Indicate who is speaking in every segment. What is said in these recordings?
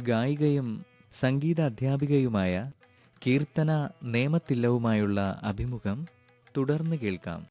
Speaker 1: ഗായികയും സംഗീത അധ്യാപികയുമായ കീർത്തന നേമത്തില്ലവുമായുള്ള അഭിമുഖം തുടർന്ന് കേൾക്കാം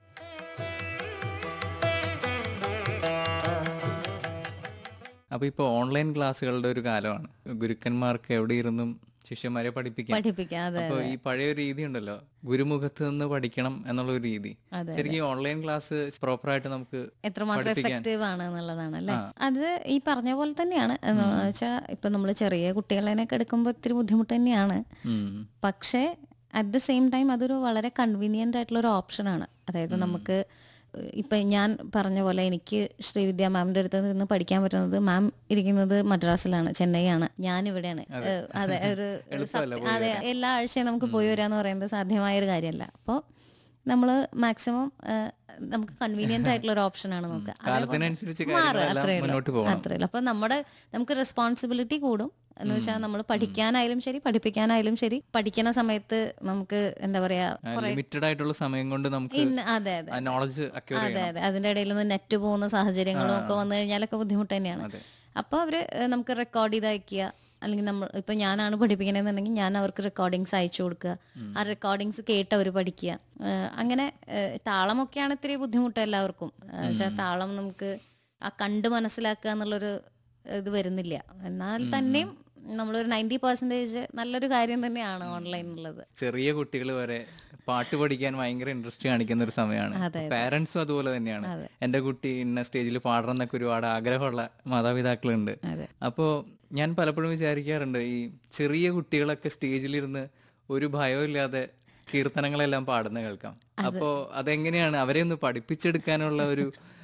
Speaker 1: അപ്പൊ ഇപ്പൊ ഓൺലൈൻ ക്ലാസ്സുകളുടെ ഒരു കാലമാണ് ഗുരുക്കന്മാർക്ക് എവിടെ ഇരുന്നും ശിഷ്യന്മാരെ പഠിപ്പിക്കാം
Speaker 2: പഠിപ്പിക്കാം അതെ
Speaker 1: അപ്പൊ ഈ പഴയ ഒരു രീതി ഉണ്ടല്ലോ ഗുരുമുഖത്ത് നിന്ന് പഠിക്കണം എന്നുള്ള ഒരു രീതി
Speaker 2: അതെ,
Speaker 1: ശരിക്കും ഓൺലൈൻ ക്ലാസ് പ്രോപ്പറായിട്ട് നമുക്ക്
Speaker 2: എത്രമാത്രം
Speaker 1: പഠിപ്പിക്കാൻ.
Speaker 2: എഫക്റ്റീവ് ആണ് എന്നുള്ളതാണ് അല്ലേ അത് ഈ പറഞ്ഞ പോലെ തന്നെയാണ് എന്ന് വെച്ചാൽ ഇപ്പൊ നമ്മൾ ചെറിയ കുട്ടികളെയൊക്കെ എടുക്കുമ്പോൾ ഇത്തിരി ബുദ്ധിമുട്ട് തന്നെയാണ്
Speaker 1: ഉം.
Speaker 2: പക്ഷേ അറ്റ് ദ സെയിം ടൈം അതൊരു വളരെ കൺവീനിയന്റ് ആയിട്ടുള്ള ഒരു ഓപ്ഷനാണ് അതായത് നമുക്ക് ഇപ്പൊ ഞാൻ പറഞ്ഞ പോലെ എനിക്ക് ശ്രീവിദ്യ മാമിന്റെ അടുത്ത് നിന്ന് പഠിക്കാൻ പറ്റുന്നത് മാം ഇരിക്കുന്നത് മദ്രാസിലാണ് ചെന്നൈയാണ് ഞാൻ ഇവിടെയാണ് ഏഹ്, അതെ ഒരു
Speaker 1: എളുപ്പമല്ല
Speaker 2: സത്യ- അതെ എല്ലാ ആഴ്ചയും നമുക്ക് പോയി വരാന്ന് പറയുന്നത് സാധ്യമായ ഒരു കാര്യമല്ല അപ്പോൾ നമ്മൾ മാക്സിമം നമുക്ക് കൺവീനിയന്റ് ആയിട്ടുള്ള ഒരു ഓപ്ഷനാണ് നോക്കുക
Speaker 1: കാലത്തിനനുസരിച്ച്
Speaker 2: മാറുക
Speaker 1: കാര്യങ്ങളെല്ലാം
Speaker 2: അത്രേ ഉള്ളൂ.
Speaker 1: മുന്നോട്ട് പോകണം
Speaker 2: അത്രേ ഉള്ളൂ അപ്പൊ നമ്മുടെ നമുക്ക് റെസ്പോൺസിബിലിറ്റി കൂടും എന്ന് വെച്ചാൽ നമ്മൾ പഠിക്കാനായാലും ശരി പഠിപ്പിക്കാനായാലും ശരി പഠിക്കുന്ന സമയത്ത് നമുക്ക് എന്താ പറയാ
Speaker 1: ലിമിറ്റഡ് ആയിട്ടുള്ള സമയം കൊണ്ട് നമുക്ക്
Speaker 2: ഇന്ന- അതെ അതെ
Speaker 1: ആ നോളജ് അക്യൂർ
Speaker 2: അതെ അതെ അതിന്റെ ഇടയിൽ നിന്ന് നെറ്റ് പോകുന്ന സാഹചര്യങ്ങളും ഒക്കെ വന്നു കഴിഞ്ഞാലൊക്കെ ബുദ്ധിമുട്ട് തന്നെയാണ്
Speaker 1: അതെ.
Speaker 2: അപ്പൊ അവര് ഏഹ്, നമുക്ക് റെക്കോർഡ് ചെയ്ത് അയക്കുക അല്ലെങ്കിൽ നമ്മൾ ഇപ്പൊ ഞാനാണ് പഠിപ്പിക്കണമെന്നുണ്ടെങ്കിൽ ഞാൻ അവർക്ക് റെക്കോർഡിങ്സ് അയച്ചു കൊടുക്കുക ആ റെക്കോർഡിങ്സ് കേട്ട് അവർ പഠിക്കുക ഏഹ്, അങ്ങനെ ഏഹ്, താളമൊക്കെയാണ് ഇത്തിരി ബുദ്ധിമുട്ട് എല്ലാവർക്കും വെച്ചാൽ താളം നമുക്ക് ആ കണ്ട് മനസ്സിലാക്കുക എന്നുള്ളൊരു ഇത് വരുന്നില്ല എന്നാൽ തന്നെയും നമ്മളൊരു നയൻറ്റി പെർസെന്റേജ് നല്ലൊരു കാര്യം തന്നെയാണ് ഓൺലൈൻ ഉള്ളത്
Speaker 1: ചെറിയ കുട്ടികൾ വരെ പാട്ട് പഠിക്കാൻ ഭയങ്കര ഇൻട്രസ്റ്റ് കാണിക്കുന്ന ഒരു സമയമാണ്
Speaker 2: അതെ,
Speaker 1: പാരന്റ്സും അതുപോലെ തന്നെയാണ് എന്റെ കുട്ടി ഇന്ന സ്റ്റേജിൽ പാടണം എന്നൊക്കെ ഒരുപാട് ആഗ്രഹമുള്ള മാതാപിതാക്കളുണ്ട്
Speaker 2: അതെ.
Speaker 1: അപ്പോ ഞാൻ പലപ്പോഴും വിചാരിക്കാറുണ്ട് ഈ ചെറിയ കുട്ടികളൊക്കെ സ്റ്റേജിലിരുന്ന് ഒരു ഭയവും ഇല്ലാതെ കീർത്തനങ്ങളെല്ലാം പാടുന്ന കേൾക്കാം അപ്പോ അതെങ്ങനെയാണ് അവരെ ഒന്ന് പഠിപ്പിച്ചെടുക്കാനുള്ള ഒരു